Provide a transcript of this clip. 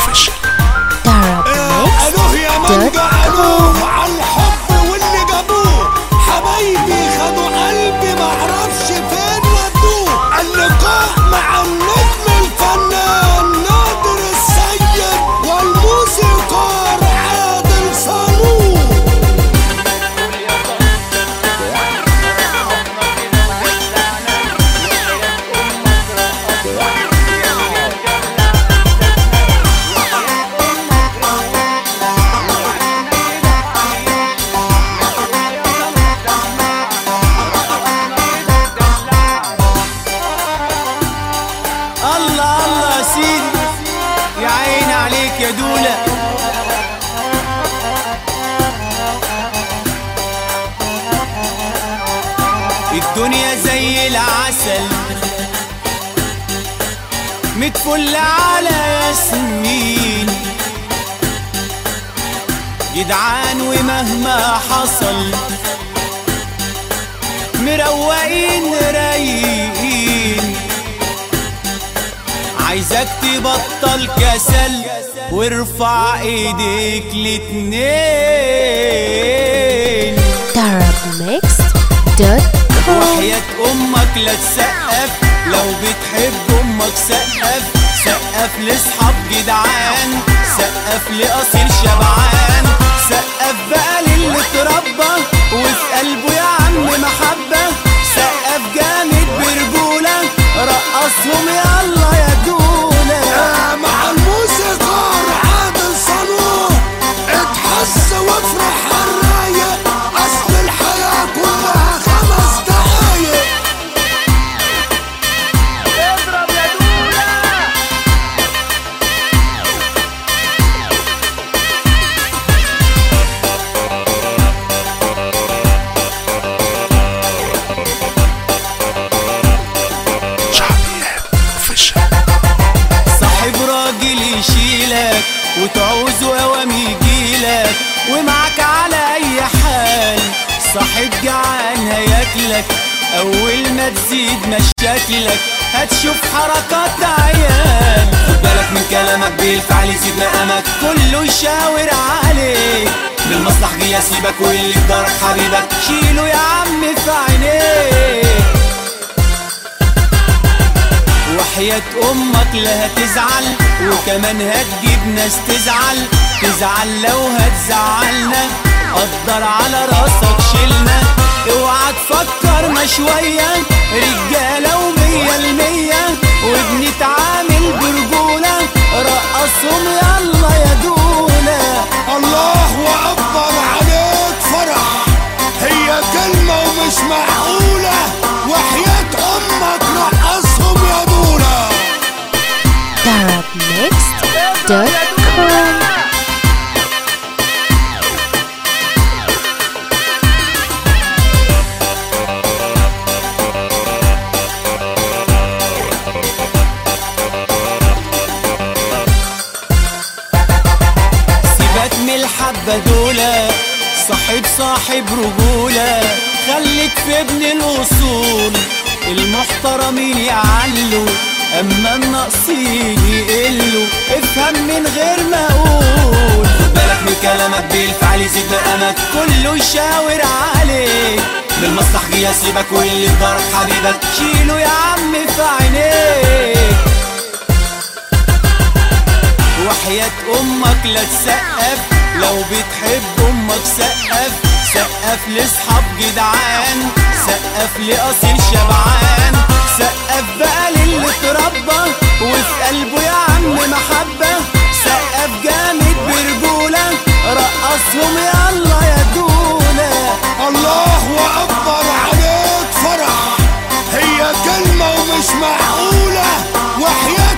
الوه يا من جعلوه على الحب واللي جابوه حبايبي خدوا قلبي معرفش فين ودوه اللقاء مع النجم الفنان نادر السيد والموسيقار عادل صالون الله الله يا سيدي يا عيني عليك يا دولة الدنيا زي العسل متفل على ياسمين جدعان ومهما حصل مروقين رايقين عايزك تبطل كسل وارفع ايديك الاتنين Darabmix.com وحياة امك لا تسقف لو بتحب امك سقف سقف لاصحاب جدعان سقف لاصيل شبعان سقف بقى للي اتربى وفي قلبه يا عم محبة سقف جامد برجولة رقصهم يلا يا دولة مع الموسيقار عادل صالون اتحس وافرح الرايق اصل الحياة كلها خمس دقايق صاحب راجل يشيلك وتعوزه اوام يجيلك ومعاك على اي حال صاحب جعان هياكلك اول ما تزيد مشاكلك هتشوف حركات عيال خد بالك من كلامك بالفعل يزيد مقامك كله يشاور عليك بالمصلح جاي يسيبك واللي في دارك حبيبك شيله يا عم في عينيك وحياة أمك لا هتزعل وكمان هتجيب ناس تزعل تزعل لو هتزعلنا قدر على راسك شيلنا اوعى تفكر ما شوية رجالة ومية المية وبنتعامل برجولة رقصهم يلا يا دولة الله اكبر عليك فرح هي كلمة ومش معقولة وحياة امك رقصهم يا دولة Darabmix.com سيبك من الحبة دولة صاحب صاحب رجولة خليك في ابن الوصول المحترمين يعلوا اما الناقصين يقلوا افهم من غير ما اقول خد بالك من كلامك بالفعل يزيد مقامك كله يشاور عليك بالمصلح جاي يسيبك واللي في دارك حبيبك شيله يا عم في عينيك وحياة أمك لا تسقف لو بتحب أمك سقف سقف لأصحاب جدعان سقف لأصيل شبعان سقف بقى للي اتربى وفي قلبه يا عم محبة سقف جامد برجولة رقصهم يلا يا دولة الله اكبر عليك فرح هي كلمة ومش معقولة وحياة